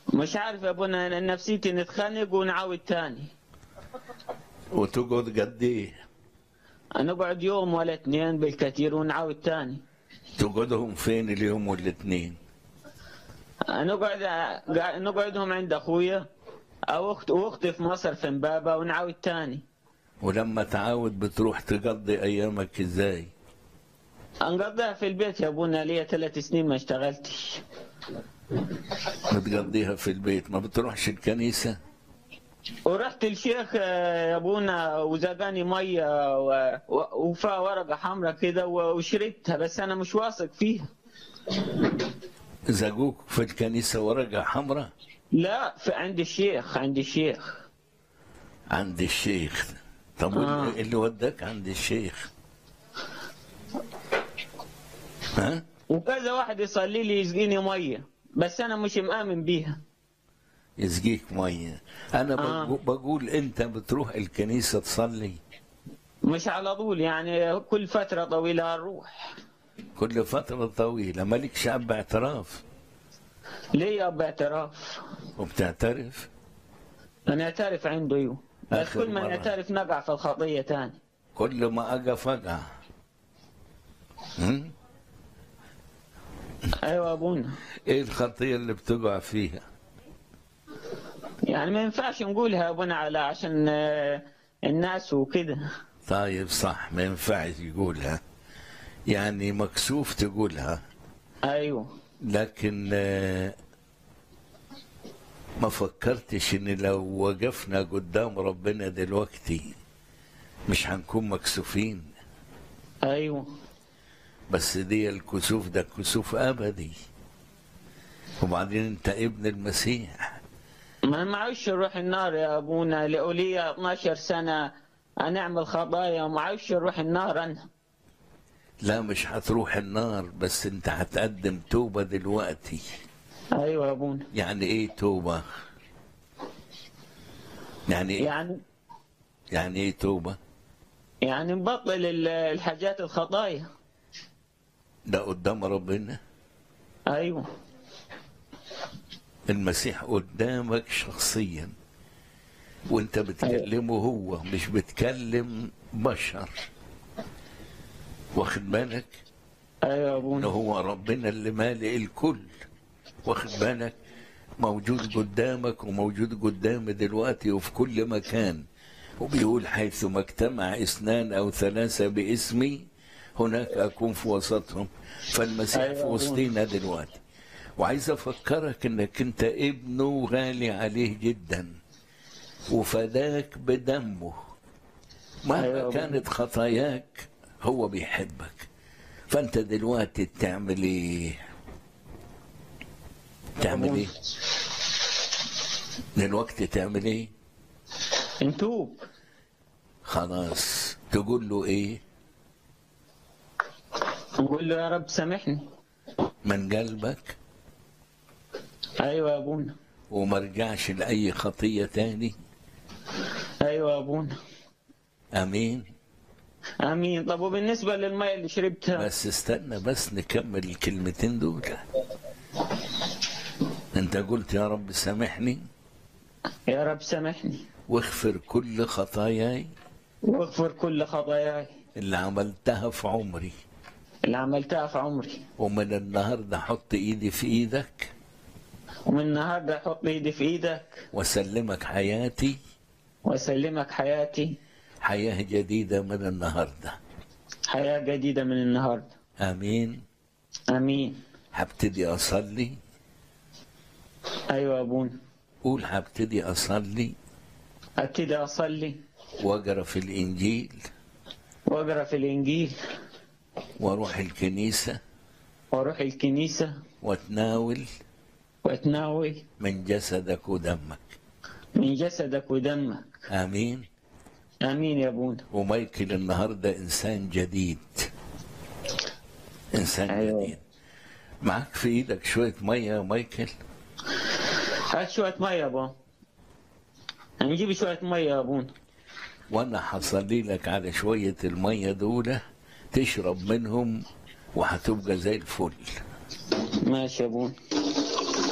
مش عارف يا ابونا أنا نفسيتي نتخانق ونعاود تاني وتقعد قد ايه نقعد يوم ولا اثنين بالكثير ونعاود تاني تقعدهم فين اليوم والاثنين نقعد قاعد- نقعدهم عند اخويا او اخت واختي في مصر في امبابه ونعاود تاني ولما تعاود بتروح تقضي ايامك ازاي نقضيها في البيت يا ابونا لي ثلاث سنين ما اشتغلتش بتقضيها في البيت ما بتروحش الكنيسة ورحت الشيخ آه، يا ابونا وزقاني ميه و- و- وفيها ورقه حمراء كده و- وشربتها بس انا مش واثق فيها زقوك في الكنيسة ورقة حمراء لا في عند الشيخ عند الشيخ عند الشيخ طب آه. واللي اللي وداك عند الشيخ ها وكذا واحد يصلي لي يسقيني ميه بس انا مش مآمن بيها يسقيك مية انا آه. بقو- بقول انت بتروح الكنيسة تصلي مش على طول يعني كل فتره طويله اروح كل فترة طويلة مالك شعب باعتراف ليه باعتراف وبتعترف انا اعترف عنده ايوه بس آخر كل ما مرة. نعترف نقع في الخطيه تاني كل ما اقف اقع هم؟ ايوه ابونا ايه الخطية اللي بتقع فيها يعني ما ينفعش نقولها يا ابونا على عشان آه، الناس وكده طيب صح ما ينفعش يقولها يعني مكسوف تقولها ايوه لكن آه، ما فكرتش ان لو وقفنا قدام ربنا دلوقتي مش هنكون مكسوفين ايوه بس دي الكسوف ده كسوف ابدي وبعدين انت ابن المسيح ما معوش نروح النار يا ابونا لي 12 سنه نعمل خطايا وما عاوش نروح النار انا لا مش هتروح النار بس انت هتقدم توبة دلوقتي ايوه يا ابونا يعني ايه توبة يعني ايه يعني يعني ايه توبة يعني نبطل ال- الحاجات الخطايا ده قدام ربنا ايوه المسيح قدامك شخصيا وانت بتكلمه هو مش بتكلم بشر واخد بالك ايوه يا ان ابونا هو ربنا اللي مالئ الكل واخد بالك موجود قدامك وموجود قدامي دلوقتي وفي كل مكان وبيقول حيث ما اجتمع اثنان او ثلاثه باسمي هناك اكون في وسطهم فالمسيح أيوة في يا أبونا. وسطينا دلوقتي وعايز افكرك انك انت ابنه غالي عليه جدا وفداك بدمه مهما أيوة يا أبونا. كانت خطاياك هو بيحبك فانت دلوقتي تعمل ايه تعمل ايه دلوقتي تعمل ايه نتوب خلاص تقول له ايه نقول له يا رب سامحني من قلبك ايوه يا ابونا وما رجعش لاي خطيه تاني ايوه يا ابونا امين امين طب وبالنسبه للميه اللي شربتها بس استنى بس نكمل الكلمتين دول انت قلت يا رب سامحني يا رب سامحني واغفر كل خطاياي واغفر كل خطاياي اللي عملتها في عمري اللي عملتها في عمري ومن النهارده احط ايدي في ايدك ومن النهارده احط ايدي في ايدك واسلمك حياتي واسلمك حياتي حياه جديده من النهارده حياه جديده من النهارده امين امين هبتدي اصلي ايوه يا ابونا قول هبتدي اصلي ابتدي اصلي واقرا في الانجيل واقرا في الانجيل واروح الكنيسه واروح الكنيسه واتناول واتناول من جسدك ودمك من جسدك ودمك امين امين يا ابونا ومايكل النهارده انسان جديد انسان أيوة. جديد معاك في ايدك شويه ميه يا مايكل هات شويه ميه يا ابو نجيب شويه ميه يا ابونا وانا هصلي لك على شويه الميه دول تشرب منهم وهتبقى زي الفل ماشي يا ابونا